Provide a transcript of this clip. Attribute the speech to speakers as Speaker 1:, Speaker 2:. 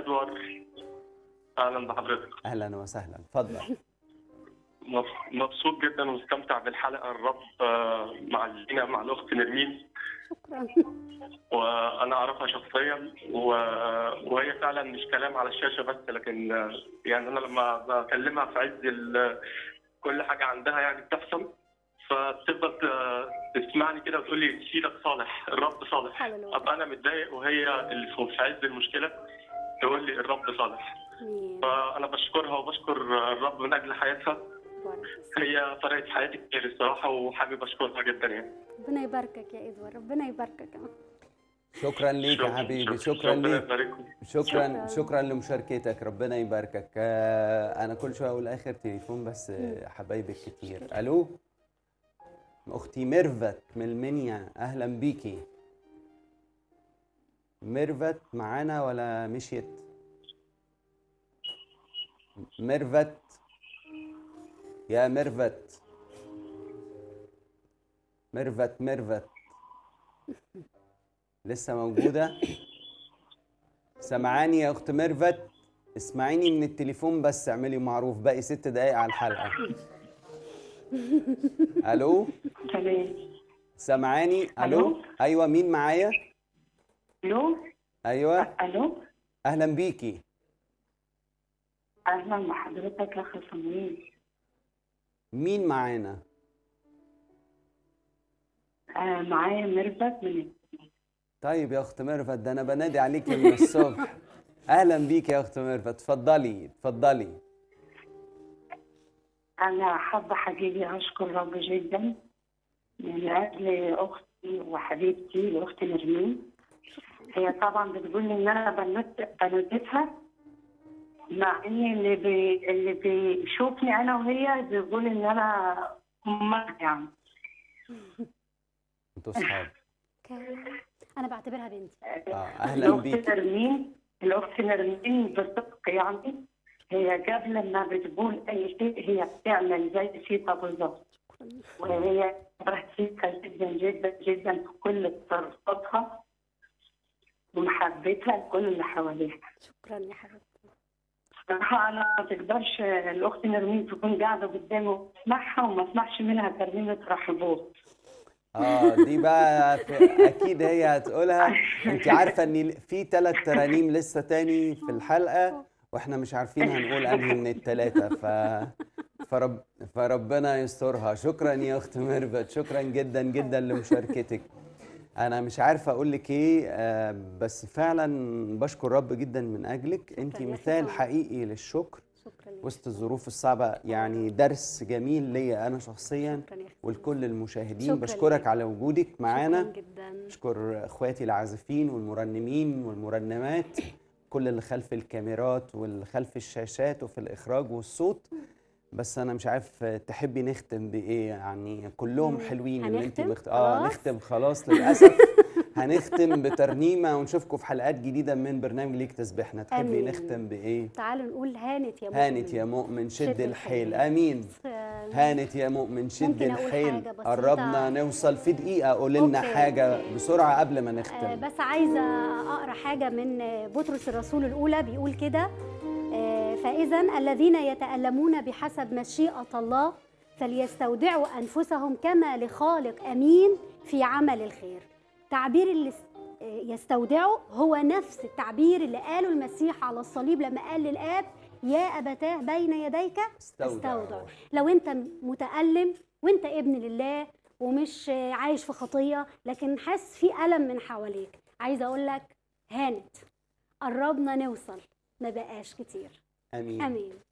Speaker 1: ادوار اهلا بحضرتك
Speaker 2: اهلا وسهلا اتفضل
Speaker 1: مب- مبسوط جدا ومستمتع بالحلقه الرب آه، مع لينا مع الاخت نرمين
Speaker 3: شكرا
Speaker 1: وانا اعرفها شخصيا و- وهي فعلا مش كلام على الشاشه بس لكن آه، يعني انا لما بكلمها في عز ال- كل حاجه عندها يعني بتحصل فتفضل ت- تسمعني كده وتقول لي سيدك صالح الرب صالح
Speaker 3: هللويا.
Speaker 1: ابقى انا متضايق وهي اللي في عز المشكله تقول لي الرب صالح
Speaker 3: آمين.
Speaker 1: فانا بشكرها وبشكر الرب من اجل حياتها
Speaker 3: بارك.
Speaker 1: هي فرقت حياتي كتير الصراحه وحابب اشكرها جدا يعني
Speaker 3: ربنا يباركك يا ادوار ربنا يباركك
Speaker 2: شكرا ليك يا حبيبي شكرا
Speaker 1: ربنا
Speaker 2: ليك
Speaker 1: يبارككم
Speaker 2: شكرا
Speaker 3: شكراً.
Speaker 2: شكرا لمشاركتك ربنا يباركك آه، انا كل شويه اقول اخر تليفون بس آه، حبايبك كتير الو اختي ميرفت من المنيا اهلا بيكي ميرفت معانا ولا مشيت ميرفت يا ميرفت ميرفت ميرفت لسه موجوده سمعاني يا اخت ميرفت اسمعيني من التليفون بس اعملي معروف باقي ست دقايق على الحلقه الو
Speaker 4: تمام
Speaker 2: سمعاني الو
Speaker 4: ألو؟
Speaker 2: ايوه مين معايا
Speaker 4: الو
Speaker 2: ايوه
Speaker 4: الو
Speaker 2: اهلا بيكي
Speaker 4: اهلا بحضرتك يا اخي صمويل
Speaker 2: مين معانا
Speaker 4: آه معايا ميرفت من
Speaker 2: طيب يا اخت ميرفت ده انا بنادي عليكي من الصبح اهلا بيكي يا اخت ميرفت اتفضلي اتفضلي
Speaker 4: انا حابه حبيبي اشكر رب جدا من اجل اختي وحبيبتي الاخت نرمين هي طبعا بتقول لي ان انا بنت بنتها مع ان اللي بي اللي بيشوفني انا وهي بيقول ان انا امها يعني
Speaker 2: انتوا اصحاب
Speaker 3: انا بعتبرها بنتي
Speaker 2: اه اهلا
Speaker 4: الأخت
Speaker 2: بيكي
Speaker 4: نرمين الأخت نرمين بصدق يعني هي قبل ما بتقول أي شيء هي بتعمل زي سيتا بالظبط وهي بسيطة جدا جدا جدا في كل تصرفاتها ومحبتها لكل اللي حواليها
Speaker 3: شكرا يا حبيبتي
Speaker 4: صراحة أنا ما تقدرش الأخت نرمين تكون قاعدة قدامي وتسمعها وما اسمعش منها ترنيمة رحبوت
Speaker 2: اه دي بقى في اكيد هي هتقولها انت عارفه ان في ثلاث ترانيم لسه تاني في الحلقه واحنا مش عارفين هنقول انهي من الثلاثه ف فرب فربنا يسترها شكرا يا اخت ميرفت شكرا جدا جدا لمشاركتك انا مش عارفه اقول لك ايه آه، بس فعلا بشكر رب جدا من اجلك انت
Speaker 3: شكراً يا أخي
Speaker 2: مثال
Speaker 3: سامي.
Speaker 2: حقيقي للشكر
Speaker 3: شكرا لك
Speaker 2: وسط الظروف الصعبه يعني درس جميل ليا انا شخصيا
Speaker 3: شكرا يا أخي
Speaker 2: ولكل المشاهدين
Speaker 3: شكراً
Speaker 2: بشكرك
Speaker 3: ليك.
Speaker 2: على وجودك معانا
Speaker 3: شكرا جدا
Speaker 2: بشكر اخواتي العازفين والمرنمين والمرنمات كل اللي خلف الكاميرات واللي خلف الشاشات وفي الاخراج والصوت بس انا مش عارف تحبي نختم بايه يعني كلهم
Speaker 3: مم.
Speaker 2: حلوين اللي انت
Speaker 3: هنختم؟
Speaker 2: بخت... اه
Speaker 3: خلاص؟
Speaker 2: نختم خلاص للاسف هنختم بترنيمه ونشوفكم في حلقات جديده من برنامج ليك تسبحنا تحبي
Speaker 3: آمين.
Speaker 2: نختم بايه
Speaker 3: تعالوا نقول هانت يا مؤمن
Speaker 2: هانت يا مؤمن شد,
Speaker 3: شد
Speaker 2: الحيل
Speaker 3: الحيل.
Speaker 2: امين
Speaker 3: آه،
Speaker 2: هانت يا مؤمن شد
Speaker 3: ممكن أقول
Speaker 2: الحيل
Speaker 3: حاجة بسيطة؟
Speaker 2: قربنا نوصل في دقيقة قول لنا
Speaker 3: أوكي.
Speaker 2: حاجة بسرعة قبل ما
Speaker 3: آه،
Speaker 2: نختم
Speaker 3: بس عايزه اقرا حاجه من آه، بطرس الرسول الاولى بيقول كده آه، فاذا الذين يتالمون بحسب مشيئه الله فليستودعوا انفسهم كما لخالق امين في عمل الخير تعبير اللي س- آه، يستودعوا هو نفس التعبير اللي قاله المسيح على الصليب لما قال للاب يا ابتاه بين يديك استودع لو انت متألم وانت ابن لله ومش عايش في خطية لكن حاسس في ألم من حواليك عايزة أقول لك هانت قربنا نوصل ما بقاش كتير
Speaker 2: امين
Speaker 3: أمين